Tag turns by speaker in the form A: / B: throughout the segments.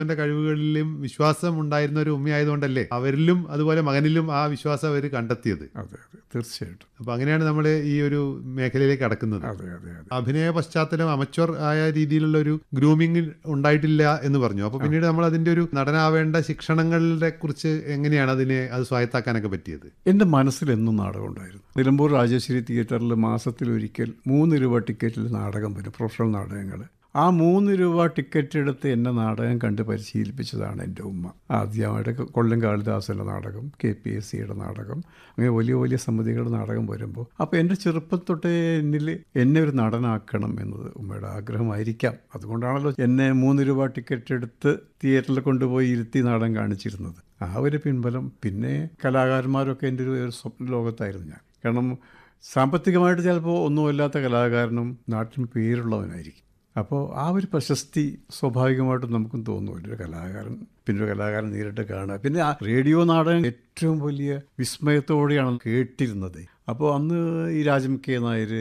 A: അവന്റെ കഴിവുകളിലും വിശ്വാസം ഉണ്ടായിരുന്ന ഒരു ഉമ്മയായതുകൊണ്ടല്ലേ അവരിലും അതുപോലെ മകനിലും ആ വിശ്വാസം അവർ കണ്ടെത്തിയത്
B: അതെ അതെ തീർച്ചയായിട്ടും
A: അപ്പൊ അങ്ങനെയാണ് നമ്മൾ ഈ ഒരു മേഖലയിലേക്ക് കടക്കുന്നത്
B: അതെ അതെ അതെ
A: അഭിനയ പശ്ചാത്തലം അമച്വർ ആയ രീതിയിലുള്ള ഒരു ഗ്രൂമിംഗ് ഉണ്ടായിട്ടില്ല എന്ന് പറഞ്ഞു അപ്പൊ പിന്നീട് നമ്മൾ അതിന്റെ ഒരു നടനാവേണ്ട ശിക്ഷണങ്ങളെ കുറിച്ച് എങ്ങനെയാണ് അതിനെ അത് സ്വായത്താക്കാനൊക്കെ പറ്റിയത്
B: എൻ്റെ മനസ്സിൽ എന്നും നാടകം ഉണ്ടായിരുന്നു നിലമ്പൂർ രാജേശ്വരി തിയേറ്ററിൽ മാസത്തിലൊരിക്കൽ മൂന്ന് രൂപ ടിക്കറ്റിൽ നാടകം വരും പ്രൊഫഷണൽ നാടകങ്ങൾ ആ മൂന്ന് രൂപ ടിക്കറ്റ് എടുത്ത് എന്നെ നാടകം കണ്ട് പരിശീലിപ്പിച്ചതാണ് എൻ്റെ ഉമ്മ ആദ്യമായിട്ട് കൊല്ലം കാളിദാസൻ്റെ നാടകം കെ പി എസ് സിയുടെ നാടകം അങ്ങനെ വലിയ വലിയ സമിതികളുടെ നാടകം വരുമ്പോൾ അപ്പോൾ എൻ്റെ ചെറുപ്പം തൊട്ടേ എന്നിൽ എന്നെ ഒരു നടനാക്കണം എന്നത് ഉമ്മയുടെ ആഗ്രഹമായിരിക്കാം അതുകൊണ്ടാണല്ലോ എന്നെ മൂന്ന് രൂപ ടിക്കറ്റ് എടുത്ത് തിയേറ്ററിൽ കൊണ്ടുപോയി ഇരുത്തി നാടകം കാണിച്ചിരുന്നത് ആ ഒരു പിൻബലം പിന്നെ കലാകാരന്മാരൊക്കെ എൻ്റെ ഒരു ഒരു സ്വപ്ന ലോകത്തായിരുന്നു ഞാൻ കാരണം സാമ്പത്തികമായിട്ട് ചിലപ്പോൾ ഒന്നുമില്ലാത്ത കലാകാരനും നാട്ടിൽ പേരുള്ളവനായിരിക്കും അപ്പോൾ ആ ഒരു പ്രശസ്തി സ്വാഭാവികമായിട്ടും നമുക്കും തോന്നും ഒരു കലാകാരൻ പിന്നെ ഒരു കലാകാരൻ നേരിട്ട് കാണുക പിന്നെ ആ റേഡിയോ നാടകം ഏറ്റവും വലിയ വിസ്മയത്തോടെയാണ് കേട്ടിരുന്നത് അപ്പോൾ അന്ന് ഈ രാജം കെ നായർ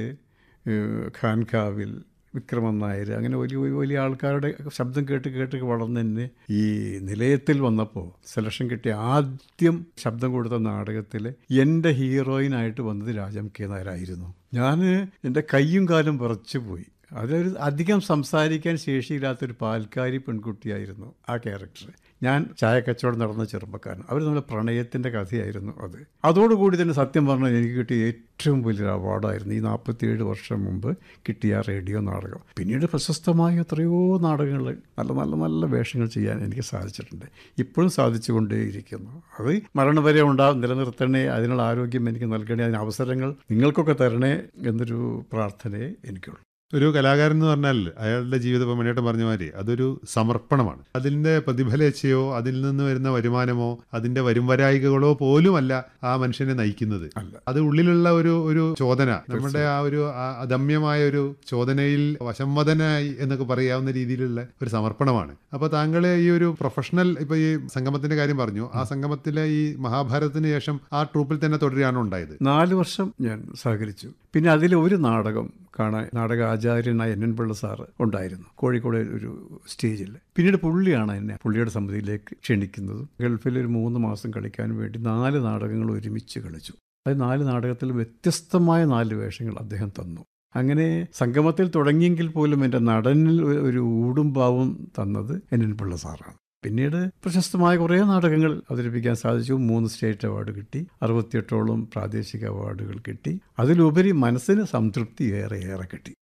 B: ഏഹ് ഖാൻഖാവിൽ വിക്രമൻ നായർ അങ്ങനെ വലിയ വലിയ വലിയ ആൾക്കാരുടെ ശബ്ദം കേട്ട് കേട്ട് വളർന്ന് തന്നെ ഈ നിലയത്തിൽ വന്നപ്പോൾ സെലക്ഷൻ കിട്ടിയ ആദ്യം ശബ്ദം കൊടുത്ത നാടകത്തിൽ എൻ്റെ ഹീറോയിനായിട്ട് വന്നത് രാജം കെ നായരായിരുന്നു ഞാൻ എൻ്റെ കയ്യും കാലും വിറച്ചു പോയി അതൊരു അധികം സംസാരിക്കാൻ ശേഷിയില്ലാത്തൊരു പാൽക്കാരി പെൺകുട്ടിയായിരുന്നു ആ ക്യാരക്ടർ ഞാൻ ചായ കച്ചവടം നടന്ന ചെറുപ്പക്കാരൻ അവർ നമ്മുടെ പ്രണയത്തിൻ്റെ കഥയായിരുന്നു അത് അതോടുകൂടി തന്നെ സത്യം പറഞ്ഞാൽ എനിക്ക് കിട്ടിയ ഏറ്റവും വലിയൊരു അവാർഡായിരുന്നു ഈ നാൽപ്പത്തിയേഴ് വർഷം മുമ്പ് കിട്ടിയ റേഡിയോ നാടകം പിന്നീട് പ്രശസ്തമായ എത്രയോ നാടകങ്ങൾ നല്ല നല്ല നല്ല വേഷങ്ങൾ ചെയ്യാൻ എനിക്ക് സാധിച്ചിട്ടുണ്ട് ഇപ്പോഴും സാധിച്ചുകൊണ്ടേയിരിക്കുന്നു അത് മരണം വരെ ഉണ്ടാവും നിലനിർത്തണേ അതിനുള്ള ആരോഗ്യം എനിക്ക് നൽകണേ അതിന് അവസരങ്ങൾ നിങ്ങൾക്കൊക്കെ തരണേ എന്നൊരു പ്രാർത്ഥനയെ എനിക്കുള്ളൂ
A: ഒരു കലാകാരൻ എന്ന് പറഞ്ഞാൽ അയാളുടെ ജീവിതം ഇപ്പം മണിയേട്ടൻ പറഞ്ഞ മാതിരി അതൊരു സമർപ്പണമാണ് അതിന്റെ പ്രതിഫലേച്ഛയോ അതിൽ നിന്ന് വരുന്ന വരുമാനമോ അതിന്റെ വരുംവരായികകളോ പോലുമല്ല ആ മനുഷ്യനെ നയിക്കുന്നത്
B: അല്ല.
A: അത് ഉള്ളിലുള്ള ഒരു ഒരു ചോദന നമ്മുടെ ആ ഒരു ആ അദമ്യമായ ഒരു ചോദനയിൽ വശംവദനായി എന്നൊക്കെ പറയാവുന്ന രീതിയിലുള്ള ഒരു സമർപ്പണമാണ് അപ്പൊ താങ്കൾ ഈ ഒരു പ്രൊഫഷണൽ ഇപ്പൊ ഈ സംഗമത്തിന്റെ കാര്യം പറഞ്ഞു ആ സംഗമത്തിലെ ഈ മഹാഭാരതത്തിന് ശേഷം ആ ട്രൂപ്പിൽ തന്നെ തുടരുകയാണോ ഉണ്ടായത്
B: നാല് വർഷം ഞാൻ സഹകരിച്ചു പിന്നെ അതിൽ ഒരു നാടകം കാണാൻ നാടക ആചാര്യനായ എൻ എൻ പിള്ള സാറ് ഉണ്ടായിരുന്നു കോഴിക്കോട് ഒരു സ്റ്റേജിൽ പിന്നീട് പുള്ളിയാണ് എന്നെ പുള്ളിയുടെ സമിതിയിലേക്ക് ക്ഷണിക്കുന്നതും ഗൾഫിൽ ഒരു മൂന്ന് മാസം കളിക്കാൻ വേണ്ടി നാല് നാടകങ്ങൾ ഒരുമിച്ച് കളിച്ചു അത് നാല് നാടകത്തിൽ വ്യത്യസ്തമായ നാല് വേഷങ്ങൾ അദ്ദേഹം തന്നു അങ്ങനെ സംഗമത്തിൽ തുടങ്ങിയെങ്കിൽ പോലും എൻ്റെ നടനിൽ ഒരു- ഒരു ഊടും പാവും തന്നത് എൻ എൻ പിള്ള സാറാണ് പിന്നീട് പ്രശസ്തമായ കുറേ നാടകങ്ങൾ അവതരിപ്പിക്കാൻ സാധിച്ചു മൂന്ന് സ്റ്റേറ്റ് അവാർഡ് കിട്ടി അറുപത്തിയെട്ടോളം പ്രാദേശിക അവാർഡുകൾ കിട്ടി അതിലുപരി മനസ്സിന് സംതൃപ്തി ഏറെ ഏറെ കിട്ടി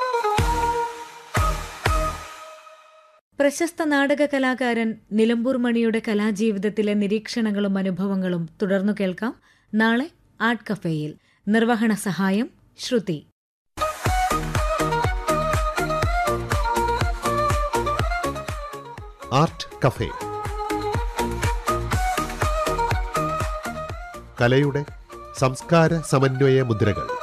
C: പ്രശസ്ത നാടക കലാകാരൻ നിലമ്പൂർ മണിയുടെ കലാജീവിതത്തിലെ നിരീക്ഷണങ്ങളും അനുഭവങ്ങളും തുടർന്നു കേൾക്കാം നാളെ ആർട്ട് കഫേയിൽ നിർവഹണ സഹായം ശ്രുതി
D: ആർട്ട് കഫേ കലയുടെ സംസ്കാര സമന്വയ മുദ്രകൾ